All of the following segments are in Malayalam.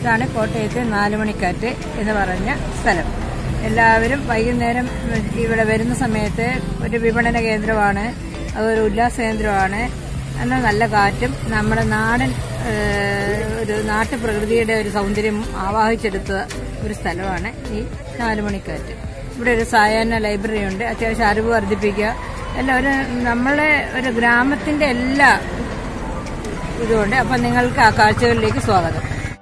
ഇതാണ് കോട്ടയത്തെ നാലുമണിക്കാറ്റ് എന്ന് പറഞ്ഞ സ്ഥലം എല്ലാവരും വൈകുന്നേരം ഇവിടെ വരുന്ന സമയത്ത് ഒരു വിപണന കേന്ദ്രമാണ് അതൊരു ഉല്ലാസ കേന്ദ്രമാണ് എന്നാൽ നല്ല കാറ്റും നമ്മുടെ നാടൻ ഏഹ്, ഒരു നാട്ടുപ്രകൃതിയുടെ ഒരു സൗന്ദര്യം ആവാഹിച്ചെടുത്ത ഒരു സ്ഥലമാണ് ഈ നാലുമണിക്കാറ്റ് ഇവിടെ ഒരു സായാഹ്ന ലൈബ്രറി ഉണ്ട് അത്യാവശ്യം അറിവ് വർദ്ധിപ്പിക്കുക എല്ലാം ഒരു നമ്മളെ ഒരു ഗ്രാമത്തിന്റെ എല്ലാ ഇതുകൊണ്ട് അപ്പം നിങ്ങൾക്ക് ആ കാഴ്ചകളിലേക്ക് സ്വാഗതം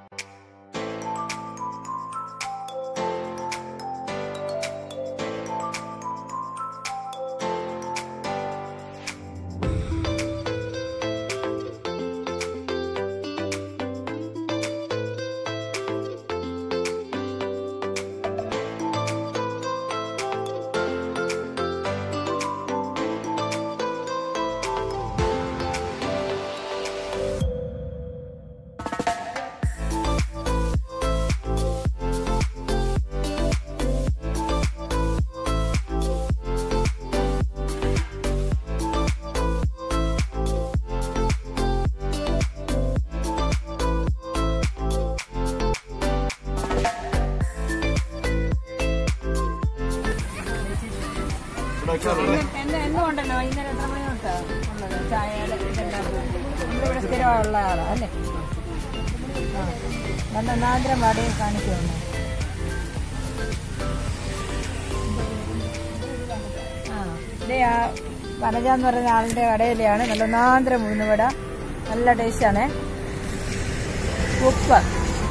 എന്നെ എന്നും ഉണ്ടല്ലോ വൈകുന്നേരം എത്ര മണി തൊട്ടാ ഉള്ളത് ചായയുടെ ഇതെല്ലാം നമ്മളിവിടെ സ്ഥിരമുള്ള ആളാ അല്ലേ ആ നല്ല നാദ്രം വാടകയും കാണിക്കുന്നു ആ ഇതേ ആ വനജ എന്ന് പറയുന്ന ആളിന്റെ കടയിലെയാണ് നല്ല നാദ്രം ഉഴുന്നുവട നല്ല ടേസ്റ്റാണ് ഉപ്പ്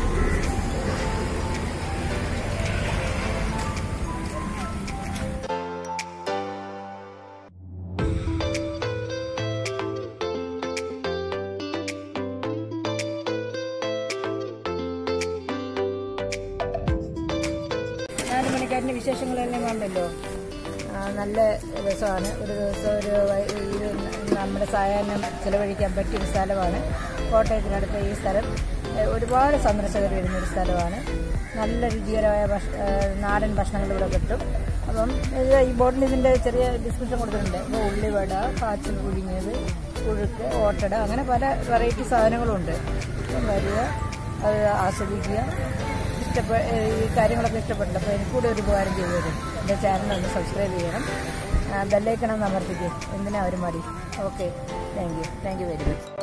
നാല് മണിക്കാരൻ്റെ വിശേഷങ്ങളെല്ലാം കണ്ടല്ലോ ആ, നല്ല രസമാണ് ഒരു ദിവസം ഒരു വൈ- ഇത് നമ്മുടെ സായാഹ്നം ചിലവഴിക്കാൻ പറ്റിയ ഒരു സ്ഥലമാണ് കോട്ടയത്തിനടുത്ത ഈ സ്ഥലം ഏ, ഒരുപാട് സന്ദർശകർ വരുന്ന ഒരു സ്ഥലമാണ് നല്ല രുചികരമായ ഭക്ഷ ഏ, നാടൻ ഭക്ഷണങ്ങൾ ഇവിടെ കിട്ടും അപ്പം ഇത് ഈ ബോർഡിൽ ഇതിൻ്റെ ചെറിയ ഡിസ്ക്രിപ്ഷൻ കൊടുത്തിട്ടുണ്ട് ഇപ്പോൾ ഉള്ളിവട കാച്ചിൽ പുഴുങ്ങിയത് പുഴുക്ക് ഓട്ടട അങ്ങനെ പല വെറൈറ്റി സാധനങ്ങളുണ്ട് അപ്പം വരിക അത് ആസ്വദിക്കുക ഇഷ്ടപ്പെ ഈ കാര്യങ്ങളൊക്കെ ഇഷ്ടപ്പെട്ടില്ല അപ്പോൾ എനിക്കൂടെ ഒരു ഉപകാരം ചെയ്തു തരും എൻ്റെ ചാനൽ ഒന്ന് സബ്സ്ക്രൈബ് ചെയ്യണം ബെല്ലൈക്കണം അമർത്തിക്കും എന്തിനാ ഒരു മടി okay thank you thank you very much